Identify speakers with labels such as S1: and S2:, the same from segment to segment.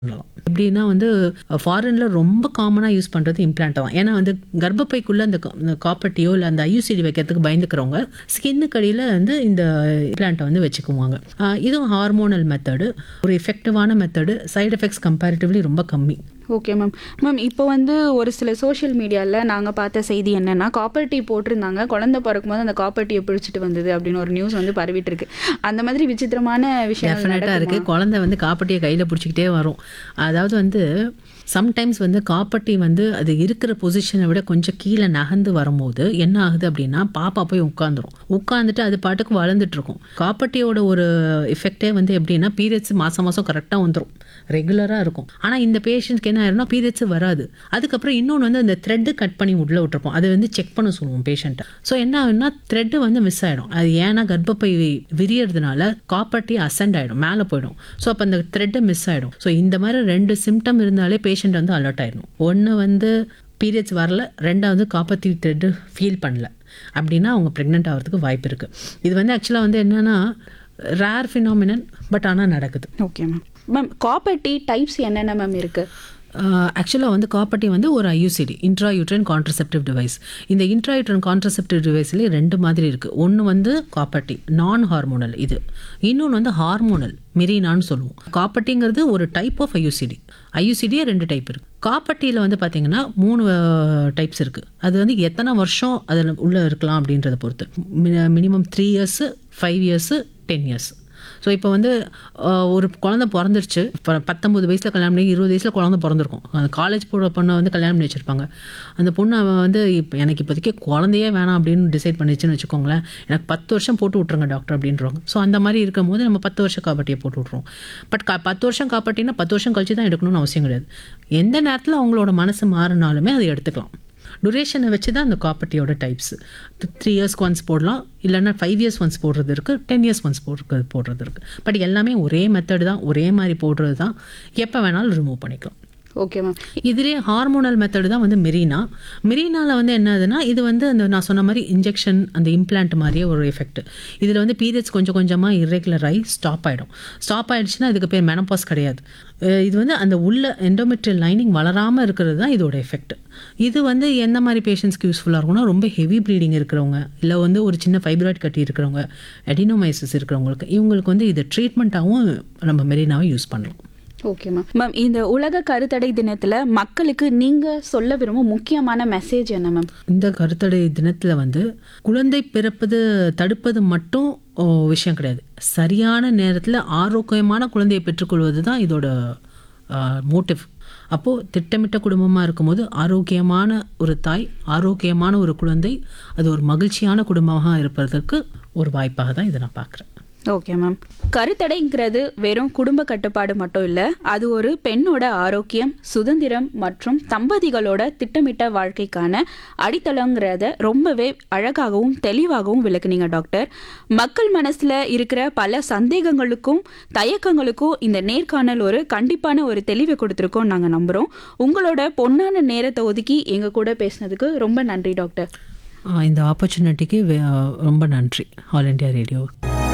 S1: பண்ணலாம் எப்படின்னா வந்து ஃபாரின்ல ரொம்ப காமனாக யூஸ் பண்ணுறது இம்ப்ளான்ட் தான் ஏன்னா வந்து கர்ப்பப்பைக்குள்ளே அந்த காப்பர்ட்டியோ இல்லை அந்த ஐயூசிடி வைக்கிறதுக்கு பயந்துக்கிறவங்க ஸ்கின்னுக்கு அடியில் வந்து இந்த இம்ப்ளான்ட்டை வந்து வச்சுக்குவாங்க ஆஹ் இதுவும் ஹார்மோனல் மெத்தடு ஒரு எஃபெக்டிவான மெத்தடு சைடு எஃபெக்ட்ஸ் கம்பேரிட்டிவ்லி ரொம்ப கம்மி
S2: ஓகே மேம் மேம் இப்போ வந்து ஒரு சில சோஷியல் மீடியாவில் நாங்கள் பார்த்த செய்தி என்னன்னா காப்பர் டீ போட்டிருந்தாங்க குழந்தை பிறக்கும்போது அந்த காப்பர் டீயை பிடிச்சிட்டு வந்தது அப்படின்னு ஒரு நியூஸ் வந்து பரவிட்டு இருக்கு அந்த மாதிரி விசித்திரமான விஷயம்
S1: டெஃபினட்டாக இருக்குது குழந்தை வந்து காப்பட்டியை கையில் பிடிச்சிக்கிட்டே வரும் அதாவது வந்து சம்டைம்ஸ் வந்து காப்பட்டி வந்து அது இருக்கிற பொசிஷனை விட கொஞ்சம் கீழே நகர்ந்து வரும்போது என்ன ஆகுது அப்படின்னா பாப்பா போய் உட்காந்துரும் உட்காந்துட்டு அது பாட்டுக்கு வளர்ந்துட்டு இருக்கும் காப்பட்டியோட ஒரு எஃபெக்டே வந்து எப்படின்னா பீரியட்ஸ் மாதம் மாதம் கரெக்டாக வந்துடும் ரெகுலராக இருக்கும் ஆனால் இந்த பேஷண்ட்க்கு என்ன ஆயிரும்னா பீரியட்ஸ் வராது அதுக்கப்புறம் இன்னொன்று வந்து அந்த த்ரெட்டு கட் பண்ணி உள்ள விட்டுருப்போம் அதை வந்து செக் பண்ண சொல்லுவோம் பேஷண்ட்டை ஸோ என்ன ஆகுதுன்னா த்ரெட்டு வந்து மிஸ் ஆகிடும் அது ஏன்னா கர்ப்பப்பை விரியறதுனால காப்பர்ட்டி அசெண்ட் ஆகிடும் மேலே போயிடும் ஸோ அப்போ அந்த த்ரெட்டு மிஸ் ஆகிடும் ஸோ இந்த மாதிரி ரெண்டு சிம்டம் இருந்தாலே பேஷண்ட் வந்து அலர்ட் ஆயிடும் ஒன்று வந்து பீரியட்ஸ் வரல ரெண்டாவது காப்பர்ட்டி த்ரெட்டு ஃபீல் பண்ணல அப்படின்னா அவங்க ப்ரெக்னென்ட் ஆகிறதுக்கு வாய்ப்பு இருக்குது இது வந்து ஆக்சுவலாக வந்து என்னென்னா ரேர் ஃபினாமினன் பட் ஆனால் நடக்குது
S2: okay ma'am ma'am copper T types என்னென்ன மேம் இருக்கு
S1: ஆக்சுவலாக வந்து காப்பர்ட்டி வந்து ஒரு IUCD intrauterine contraceptive device இந்த இன்ட்ரா யூட்ரன் கான்ட்ரசெப்டிவ் டிவைஸ்லேயே ரெண்டு மாதிரி இருக்குது ஒன்று வந்து காப்பர்ட்டி நான் ஹார்மோனல் இது இன்னொன்று வந்து ஹார்மோனல் மெரினான்னு சொல்லுவோம் காப்பர்ட்டிங்கிறது ஒரு டைப் ஆஃப் ஐயூசிடி ஐயூசிடியே ரெண்டு டைப் இருக்குது காப்பர்ட்டியில் வந்து பார்த்தீங்கன்னா மூணு டைப்ஸ் இருக்குது அது வந்து எத்தனை வருஷம் அதில் உள்ளே இருக்கலாம் அப்படின்றத பொறுத்து minimum three years five years ten years so இப்போ வந்து ஆஹ், ஒரு குழந்தை பிறந்துருச்சு இப்போ பத்தொம்பது வயசில் கல்யாணம் பண்ணி இருபது வயசில் குழந்தை பிறந்திருக்கும் அந்த காலேஜ் போகிற பொண்ணை வந்து கல்யாணம் பண்ணி வச்சுருப்பாங்க அந்த பொண்ணு அவன் வந்து இப்போ எனக்கு இப்போதைக்கு குழந்தையே வேணாம் அப்படின்னு டிசைட் பண்ணிச்சுன்னு வச்சுக்கோங்களேன் எனக்கு பத்து வருஷம் போட்டு விட்ருங்க டாக்டர் அப்படின்றவங்க ஸோ அந்த மாதிரி இருக்கும் போது நம்ம பத்து வருஷம் காப்பாட்டியை போட்டு விட்ருவோம் பட் கா பத்து வருஷம் காப்பாட்டினா பத்து வருஷம் கழிச்சு தான் எடுக்கணும்னு அவசியம் கிடையாது எந்த நேரத்தில் அவங்களோட மனசு மாறினாலுமே அதை எடுத்துக்கலாம் டுரேஷனை வச்சு தான் அந்த காப்பர்ட்டியோட டைப்ஸ் த்ரீ இயர்ஸ்க்கு ஒன்ஸ் போடலாம் இல்லைன்னா ஃபைவ் இயர்ஸ் ஒன்ஸ் போடுறது இருக்குது டென் இயர்ஸ் ஒன்ஸ் போடுறது போடுறது இருக்குது பட் எல்லாமே ஒரே மெத்தட் தான் ஒரே மாதிரி போடுறது தான் எப்போ வேணாலும் ரிமூவ் பண்ணிக்கலாம்
S2: ஓகே மேம்
S1: இதுலேயே ஹார்மோனல் மெத்தடு தான் வந்து மெரினா மெரினாவில் வந்து என்னதுன்னா இது வந்து அந்த நான் சொன்ன மாதிரி இன்ஜெக்ஷன் அந்த இம்ப்ளான்ட் மாதிரியே ஒரு எஃபெக்ட் இதில் வந்து பீரியட்ஸ் கொஞ்சம் கொஞ்சமாக irregular ஆகி ஸ்டாப் ஆகிடும் ஸ்டாப் ஆயிடுச்சுன்னா இதுக்கு பேர் மெனப்பாஸ் கிடையாது அஹ் இது வந்து அந்த உள்ள எண்டோமெட்ரியல் லைனிங் வளராமல் இருக்கிறது தான் இதோட எஃபெக்ட் இது வந்து எந்த மாதிரி பேஷண்ட்ஸ்க்கு யூஸ்ஃபுல்லாக இருக்கும்னா ரொம்ப ஹெவி ப்ளீடிங் இருக்கிறவங்க இல்லை வந்து ஒரு சின்ன ஃபைப்ராய்ட் கட்டி இருக்கிறவங்க எடினோமைசிஸ் இருக்கிறவங்களுக்கு இவங்களுக்கு வந்து இது ட்ரீட்மெண்ட்டாகவும் நம்ம மெரினாவை யூஸ் பண்ணலாம்
S2: ஓகே மேம் மேம் இந்த உலக கருத்தடை தினத்தில் மக்களுக்கு நீங்கள் சொல்ல விரும்பும் முக்கியமான மெசேஜ் என்ன மேம்
S1: இந்த கருத்தடை தினத்தில் வந்து குழந்தை பிறப்பது தடுப்பது மட்டும் ஓ, விஷயம் கிடையாது சரியான நேரத்தில் ஆரோக்கியமான குழந்தையை பெற்றுக்கொள்வது தான் இதோட மோட்டிவ் அப்போது திட்டமிட்ட குடும்பமாக இருக்கும்போது ஆரோக்கியமான ஒரு தாய் ஆரோக்கியமான ஒரு குழந்தை அது ஒரு மகிழ்ச்சியான குடும்பமாக இருப்பதற்கு ஒரு வாய்ப்பாக தான் இதை நான் பார்க்குறேன்
S2: ஓகே மேம் கருத்தடைங்கிறது வெறும் குடும்ப கட்டுப்பாடு மட்டும் இல்லை அது ஒரு பெண்ணோட ஆரோக்கியம் சுதந்திரம் மற்றும் தம்பதிகளோட திட்டமிட்ட வாழ்க்கைக்கான அடித்தளங்கிறத ரொம்பவே அழகாகவும் தெளிவாகவும் விளக்குனீங்க டாக்டர் மக்கள் மனசில் இருக்கிற பல சந்தேகங்களுக்கும் தயக்கங்களுக்கும் இந்த நேர்காணல் ஒரு கண்டிப்பான ஒரு தெளிவை கொடுத்துருக்கோம் நாங்கள் நம்புகிறோம் உங்களோட பொன்னான நேரத்தை ஒதுக்கி எங்கள் கூட பேசினதுக்கு ரொம்ப நன்றி டாக்டர்
S1: ஆ, இந்த ஆப்பர்ச்சுனிட்டிக்கு ரொம்ப நன்றி ஆல் இண்டியா ரேடியோ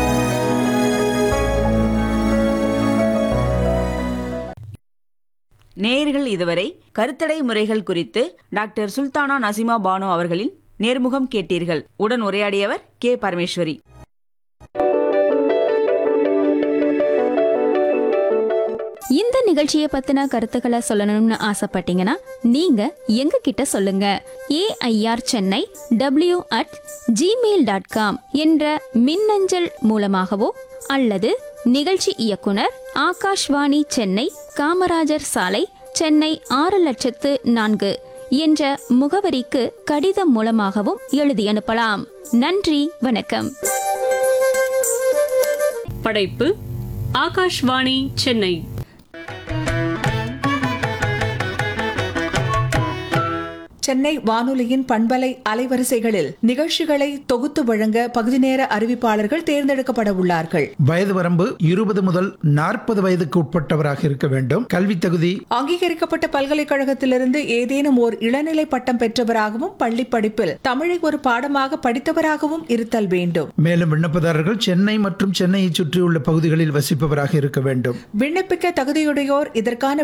S3: நேயர்கள் இதுவரை கருத்தடை முறைகள் குறித்து டாக்டர் சுல்தானா நசிமா பானு அவர்களின் நேர்முகம் கேட்டீர்கள் உடன் உரையாடியவர் கே பரமேஸ்வரி
S4: இந்த நிகழ்ச்சியை பத்தின கருத்துக்களை சொல்லணும்னு ஆசைப்பட்டீங்கன்னா நீங்க எங்க கிட்ட சொல்லுங்க AIR Chennai W at Gmail dot com என்ற மின்னஞ்சல் மூலமாகவோ அல்லது நிகழ்ச்சி இயக்குனர் ஆகாஷ்வாணி சென்னை காமராஜர் சாலை சென்னை ஆறு லட்சத்து நான்கு என்ற முகவரிக்கு கடிதம் மூலமாகவும் எழுதி அனுப்பலாம் நன்றி வணக்கம்
S5: படைப்பு ஆகாஷ்வாணி சென்னை
S6: சென்னை வானொலியின் பண்பலை அலைவரிசைகளில் நிகழ்ச்சிகளை தொகுத்து வழங்க பகுதி நேர அறிவிப்பாளர்கள் தேர்ந்தெடுக்கப்பட உள்ளார்கள்
S7: வயது வரம்பு இருபது முதல் நாற்பது வயதுக்கு உட்பட்டவராக இருக்க வேண்டும் கல்வி தகுதி
S6: அங்கீகரிக்கப்பட்ட பல்கலைக்கழகத்திலிருந்து ஏதேனும் ஓர் இளநிலை பட்டம் பெற்றவராகவும் பள்ளி படிப்பில் தமிழை ஒரு பாடமாக படித்தவராகவும் இருத்தல் வேண்டும்
S7: மேலும் விண்ணப்பதாரர்கள் சென்னை மற்றும் சென்னையை சுற்றியுள்ள பகுதிகளில் வசிப்பவராக இருக்க வேண்டும்
S6: விண்ணப்பிக்க தகுதியுடையோர் இதற்கான